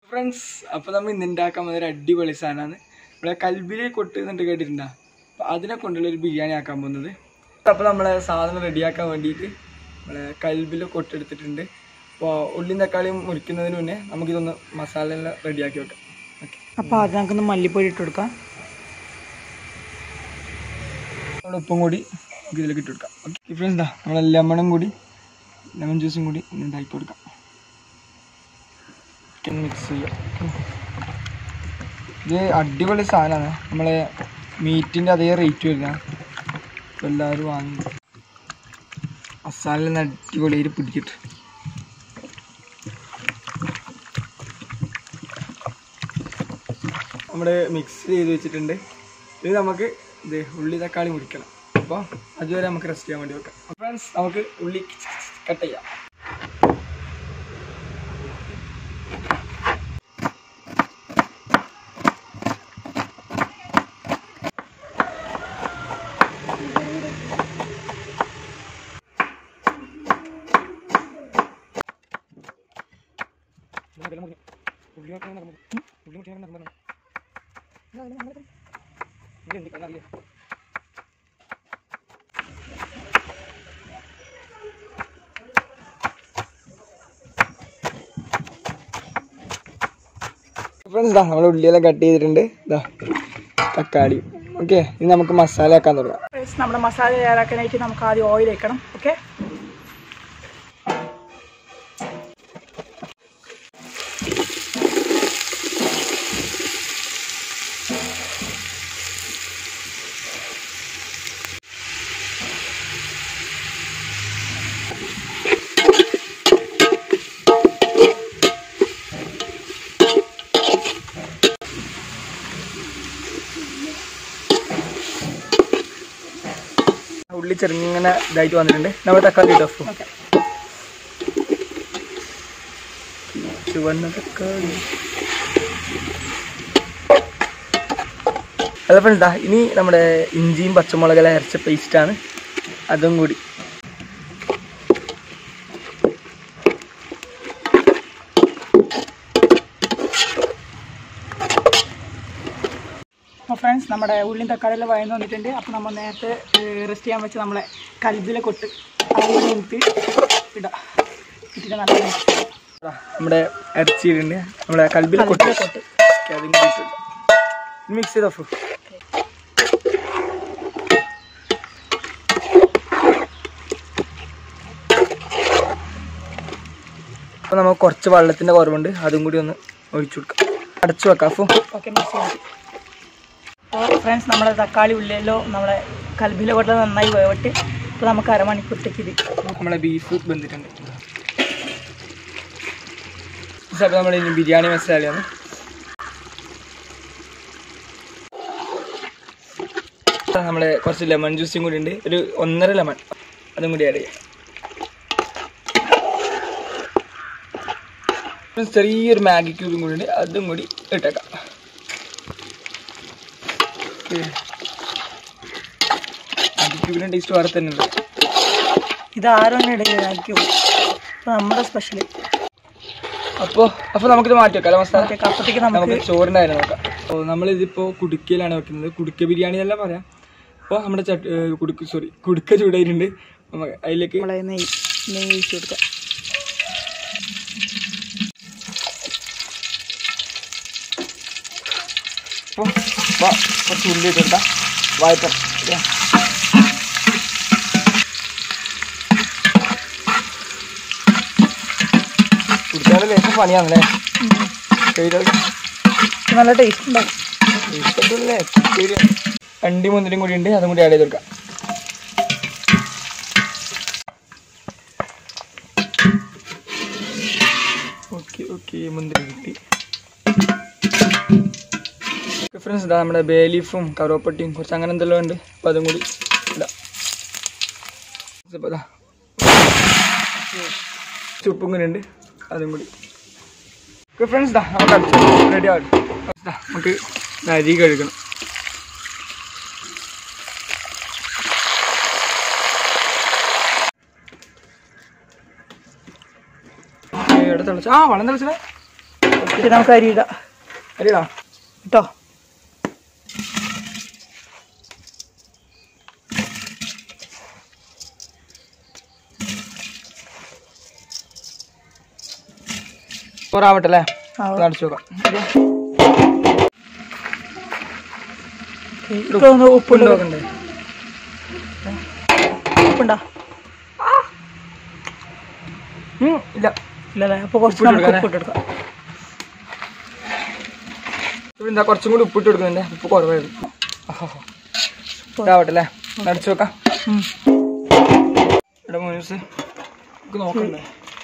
Friends അപ്പോൾ നമ്മൾ ഇന്ന് ഉണ്ടാക്കാൻ പോകുന്ന ഒരു അടിപൊളി സാധനമാണ് നമ്മളെ കൽബിലെ കൊട്ട് എന്നിട്ട് കേട്ടിട്ടുണ്ടോ അപ്പോൾ അതിനെ കൊണ്ടുള്ള ഒരു ബിരിയാണി ആക്കാൻ പോകുന്നത് അപ്പോൾ നമ്മളെ സാധനം റെഡിയാക്കാൻ വേണ്ടിയിട്ട് നമ്മളെ കൽബിലെ കൊട്ടെടുത്തിട്ടുണ്ട് അപ്പോൾ ഉള്ളിയും തക്കാളിയും മുറിക്കുന്നതിന് മുന്നേ നമുക്കിതൊന്ന് മസാല എല്ലാം റെഡിയാക്കി വെക്കാം ഓക്കെ അപ്പോൾ അത് നമുക്കൊന്ന് മല്ലിപ്പൊടി ഇട്ട് കൊടുക്കാം നമ്മുടെ ഉപ്പും കൂടി നമുക്ക് ഇതിലേക്ക് ഇട്ട് കൊടുക്കാം ഓക്കെ ഫ്രണ്ട്സ് എന്താ നമ്മളെ ലെമണും കൂടി ലെമൺ ജ്യൂസും കൂടി ഒന്ന് ഉണ്ടാക്കി കൊടുക്കാം മിക്സ് ചെയ്യാം ഇത് അടിപൊളി സാധനമാണ് നമ്മളെ മീറ്റിൻ്റെ അതേ റേറ്റ് വരുന്ന അപ്പോൾ എല്ലാവരും വാങ്ങി മസാല അടിപൊളിയായിട്ട് പിടിച്ചിട്ട് നമ്മൾ മിക്സ് ചെയ്ത് വെച്ചിട്ടുണ്ട് ഇത് നമുക്ക് ഇത് ഉള്ളി തക്കാളി മുറിക്കണം അപ്പോൾ അതുവരെ നമുക്ക് റെസ്റ്റ് ചെയ്യാൻ വേണ്ടി വെക്കാം ഫ്രണ്ട്സ് നമുക്ക് ഉള്ളി കട്ട് ചെയ്യാം ഫ്രണ്ട്സ് ഇതാ നമ്മൾ ഉള്ളിയെല്ലാം കട്ട് ചെയ്തിട്ടുണ്ട് ഇതാ തക്കാളി ഓക്കെ ഇനി നമുക്ക് മസാല ആക്കാൻ തുടങ്ങാം Friends, നമ്മുടെ മസാല തയ്യാറാക്കാനായിട്ട് നമുക്ക് ആദ്യം ഓയിൽ വെക്കണം ഓക്കെ ഉള്ളി ചെറുങ്ങനെ ഇതായിട്ട് വന്നിട്ടുണ്ട് നമ്മൾ തക്കാളി ഇട്ടോ ഓക്കെ ചുവന്ന തക്കാളി അതെ ഫ്രണ്ട്സ് ദാ ഇനി നമ്മുടെ ഇഞ്ചിയും പച്ചമുളകെല്ലാം അരച്ച പേസ്റ്റാണ് അതും കൂടി അപ്പോൾ ഫ്രണ്ട്സ് നമ്മുടെ ഉള്ളിയും തക്കാളിയെല്ലാം വഴന്ന് വന്നിട്ടുണ്ട് അപ്പോൾ നമ്മൾ നേരത്തെ റെസ്റ്റ് ചെയ്യാൻ വെച്ച നമ്മളെ കൽബിലെ കൊട്ട് അതുകൂടി എനിക്ക് ഇടാം ഇട്ടിട്ട് നല്ല mix ചെയ്യാം. ദാ നമ്മുടെ ഇറച്ചിയിലുണ്ട് നമ്മുടെ കൽബിലെ കൊട്ട് കൽബിലെ കൊട്ട് ഓക്കേ, അതും കൂടി ഇട്ടിട്ട്. ഇനി മിക്സ് ചെയ്തോ ഫു അപ്പോൾ നമുക്ക് കുറച്ച് വെള്ളത്തിൻ്റെ കുറവുണ്ട് അതും കൂടി ഒന്ന് ഒഴിച്ചു കൊടുക്കാം അടച്ചു വെക്കാം ഫു ഓക്കെ മിക്സ് ചെയ്യാം അപ്പോൾ ഫ്രണ്ട്സ് നമ്മുടെ തക്കാളി ഉള്ളിലോ നമ്മുടെ കൽബിലെ കൊട്ട് നന്നായി വേവിട്ട് ഇപ്പോൾ നമുക്ക് അരമണിക്കൂറത്തേക്ക് ഇത് നമ്മളെ ബീഫ് ബന്ധിട്ടുണ്ട് അപ്പോൾ നമ്മൾ ഇനി ബിരിയാണി മസാലയാണ് നമ്മളെ കുറച്ച് ലെമൺ ജ്യൂസും കൂടി ഉണ്ട് ഒരു ഒന്നര ലെമൺ അതും കൂടി ആഡ് ചെയ്യാം പിന്നെ ചെറിയൊരു മാഗി ക്യൂബും കൂടി ഉണ്ട് അതും കൂടി ഇട്ടേക്കാം മാഗി ക്യൂബിൻ്റെ ടേസ്റ്റ് വേറെ തന്നെ ഉണ്ട് ഇത് ആരും ഇടയിലായിരിക്കും അപ്പോൾ നമ്മുടെ സ്പെഷ്യൽ അപ്പോൾ അപ്പോൾ നമുക്കിത് മാറ്റി വെക്കാം അല്ലേ മസാല അപ്പോഴത്തേക്ക് നമുക്ക് നമുക്ക് ചോറിൻ്റെ കാര്യം നോക്കാം അപ്പോൾ നമ്മളിതിപ്പോൾ കുടുക്കയിലാണ് വെക്കുന്നത് കുടുക്ക ബിരിയാണി എന്നല്ല പറയാം അപ്പോൾ നമ്മുടെ ചട്ട് ഏഹ് കുടുക്ക് സോറി കുടുക്ക ചൂടായിട്ടുണ്ട് നമുക്ക് അതിലേക്ക് നമ്മളെ നെയ്യ് നെയ്യ് ഒഴിച്ച് കൊടുക്കാം ഇപ്പോൾ വാ കുറച്ച് ഉള്ളി ഇട്ട് കൊടുക്കാം വായപ്പം ഓക്കേ. കുടിക്കാൻ ലേശം പണിയാണല്ലേ ചെയ്തത് നല്ല ടേസ്റ്റ് ഉണ്ടാവും ഇഷ്ടപ്പെട്ടില്ലേ ശരി അണ്ടി മുന്തിരിയും കൂടി ഉണ്ട് അതും കൂടി ആഡ് ചെയ്ത് കൊടുക്കാം ഓക്കെ ഓക്കെ മുന്തിരി കിട്ടി ഫ്രണ്ട്സ് ഇതാ നമ്മുടെ ബേ ലീഫും കറുവപ്പട്ടിയും കുറച്ച് അങ്ങനെ എന്തെല്ലാം ഉണ്ട് അപ്പോൾ അതും കൂടി ഇടാം ഇപ്പോൾ ഇതാ ചുപ്പും കൂടി ഉണ്ട് അതും കൂടി ഫ്രണ്ട്സ് ദാ നമുക്ക് റെഡി ആവും ദാ, നമുക്ക് അരി കഴുകണം എവിടെ തിളച്ച ആ വെള്ളം തിളച്ചേ ഓക്കെ ഇത് നമുക്ക് അരി ഇടാം അരിടാ കേട്ടോ ചോറാവട്ടെ അല്ലേ ആ, അടിച്ചു നോക്കാം ഇപ്പൊ ഒന്ന് ഉപ്പുണ്ട് ഉപ്പ് നോക്കണ്ടേ ഉപ്പുണ്ടോ ഉം, ഇല്ല ഇല്ലല്ലേ അപ്പൊ കുറച്ച് ഉപ്പിട്ട് നമുക്ക് കൊടുക്കാം ഉപ്പിട്ട് എടുക്കാം ഇവിടെ എന്താ കുറച്ചും കൂടി ഉപ്പിട്ട് കൊടുക്കുന്നുണ്ട് ഉപ്പ് കുറവായിരുന്നു ഇതാവട്ടെ അല്ലേ അടിച്ചു നോക്കാം ഉം. ഇവിടെ മോനൂസ് നമുക്ക് നോക്കണ്ടേ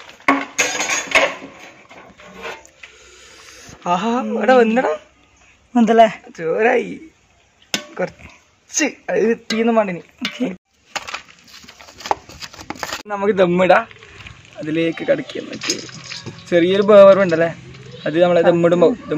ആഹാ ഇവിടെ വന്നടാ എന്തല്ലേ ചോറായി കുറച്ച് അത് തീന്ന് മാണ്ടിനി നമുക്ക് ദമ്മിടാ അതിലേക്ക് കടക്കാൻ പറ്റും ചെറിയൊരു ബേവറുണ്ടല്ലേ അത് നമ്മളെ ദമ്മിടുമ്പോ ദമ്മ്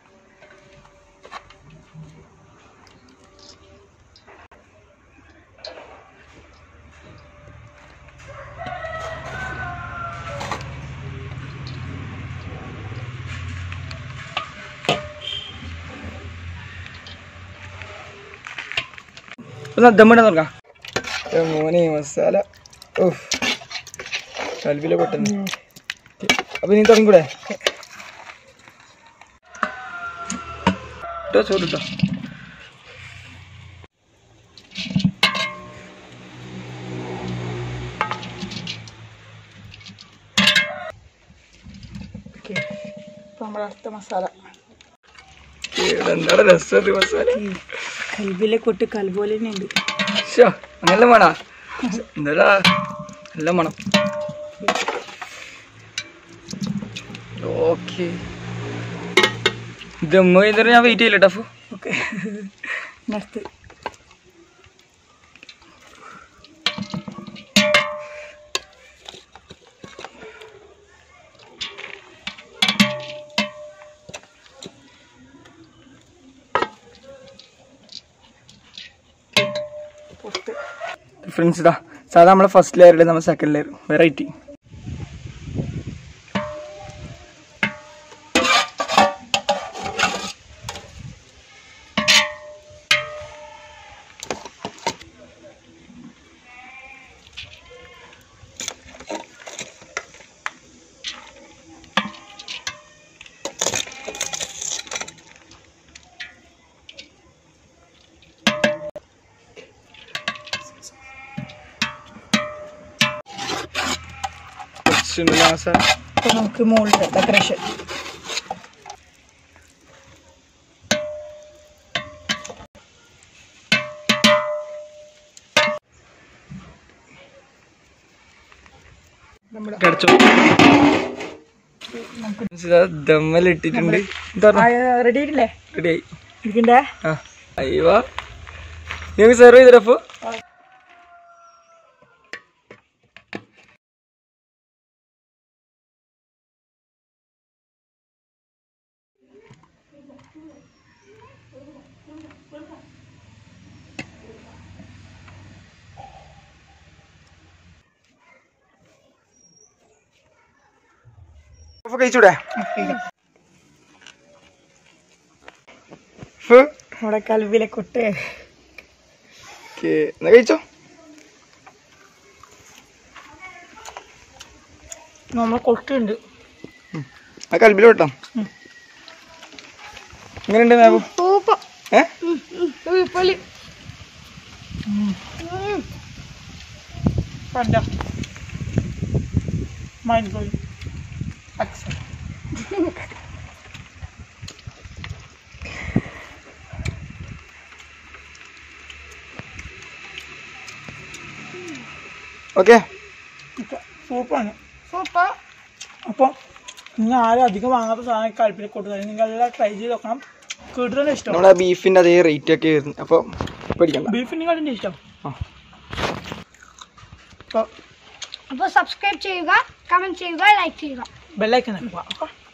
ഒന്ന് ദമ്മിടാൻ നോക്കാം ഏ മോനെ മസാല ഓഹ് കൽവിലെ പെട്ടെന്ന് അപ്പൊ നീ തുടങ്ങിക്കൂടെ ഇട്ടോ ചോറ് ഇട്ടോ ഓക്കെ ഇപ്പൊ നമ്മുടെ അടുത്ത മസാല എന്താണ് രസം മസാല കൽബിലെ കൊട്ട് കൽപോലെ തന്നെ ഉണ്ട് ശ്ശോ, അങ്ങനെ വേണ എന്താ നല്ല മണം ഓക്കെ ദമ്മ് കഴിഞ്ഞിട്ട് ഞാൻ വെയിറ്റ് ചെയ്യില്ല ടഫ് ഓക്കെ അടുത്ത് പുറത്ത് ഫ്രണ്ട്സ് ഇതാ സാധാ നമ്മളെ ഫസ്റ്റ് ലെയർ ഇടും നമ്മൾ സെക്കൻഡ് ലെയർ വെറൈറ്റി മസാല അപ്പൊ നമുക്ക് മുകളിൽ ഡെക്കറേഷൻ നമ്മുടെ കടിച്ചോ ദമ്മലിട്ടിട്ടുണ്ട് എന്താ റെഡി ആയിട്ടില്ലേ റെഡിയായി ഇരിക്കണ്ടേ ആ അയ്യോ നിങ്ങൾക്ക് സെർവ് ചെയ്തപ്പോ കഴിച്ചൂടെ ഫു. നമ്മുടെ കൽവിലെ കൊട്ട് ഓക്കേ. എന്നാ കഴിച്ചോ നമ്മൾ കൊട്ടുണ്ട് ആ കൽബിൽ വിട്ടോ ഉം. എങ്ങനെയുണ്ട് മാബു ഏ Fantastic. Mind blowing. Excellent. Okay സൂപ്പറാണ് സൂപ്പർ അപ്പം നിങ്ങൾ ആരും അധികം വാങ്ങാത്ത സാധനം കൽപ്പിനെ കൊടുക്കുന്നത് നിങ്ങൾ എല്ലാം ട്രൈ ചെയ്ത് നോക്കണം കേട്ടിട്ട് ഇഷ്ടം നമ്മുടെ ബീഫിന്റെ അതേ റേറ്റ് ഒക്കെ ആയിരുന്നു അപ്പൊ പേടിക്കണ്ട ബീഫിനെ കാട്ടിൻ്റെ ഇഷ്ടം ആ. അപ്പോൾ അപ്പോൾ സബ്സ്ക്രൈബ് ചെയ്യുക കമൻറ്റ് ചെയ്യുക ലൈക്ക് ചെയ്യുക ബെല്ലൈക്കൻ ഓക്കെ